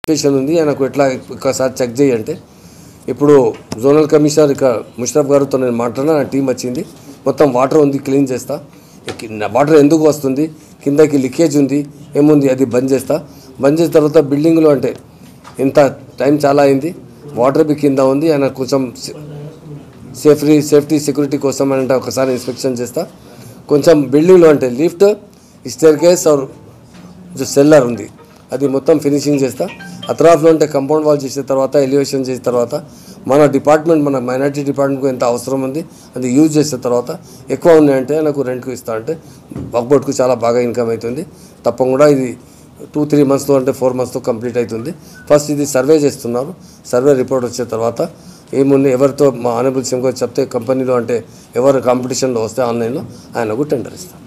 situation ఉంది ఆయనకు ఎట్లా ఒకసారి చెక్ చేయంటే ఇప్పుడు జోనల్ కమిషనర్ ఇక్కడ ముషరఫ్ గారితో నేను మాట్లాడినా నా టీం వచ్చింది మొత్తం వాటర్ ఉంది క్లీన్ చేస్తా వాటర్ ఎందుకు వస్తుంది కిందకి లీకేజ్ ఉంది ఏముంది అది బంద్ చేస్తా బంద్ చేసిన తర్వాత బిల్డింగ్లో అంటే ఇంత టైం చాలా అయింది వాటర్ బి కింద ఉంది ఆయన కొంచెం సేఫ్టీ సేఫ్టీ సెక్యూరిటీ కోసం అంటే ఒకసారి ఇన్స్పెక్షన్ చేస్తా కొంచెం బిల్డింగ్లో అంటే lift staircase or cellar ఉంది అది మొత్తం ఫినిషింగ్ చేస్తా అత్రాఫ్లో ఉంటే కంపౌండ్ వాల్ చేసిన తర్వాత ఎలివేషన్ చేసిన తర్వాత మన డిపార్ట్మెంట్ మన మైనార్టీ డిపార్ట్మెంట్కి ఎంత అవసరం ఉంది అది యూజ్ చేసిన తర్వాత ఎక్కువ ఉన్నాయంటే నాకు రెంట్కు ఇస్తా అంటే వర్క్బోర్డ్కు చాలా బాగా ఇన్కమ్ అవుతుంది తప్పకుండా ఇది టూ త్రీ మంత్స్లో అంటే ఫోర్ మంత్స్లో కంప్లీట్ అవుతుంది ఫస్ట్ ఇది సర్వే చేస్తున్నారు సర్వే రిపోర్ట్ వచ్చిన తర్వాత ఏముంది ఎవరితో మా ఆనరబుల్ సింగ్ చెప్తే కంపెనీలో అంటే ఎవరు కాంపిటీషన్లో వస్తే ఆన్లైన్లో ఆయనకు టెండర్ ఇస్తాం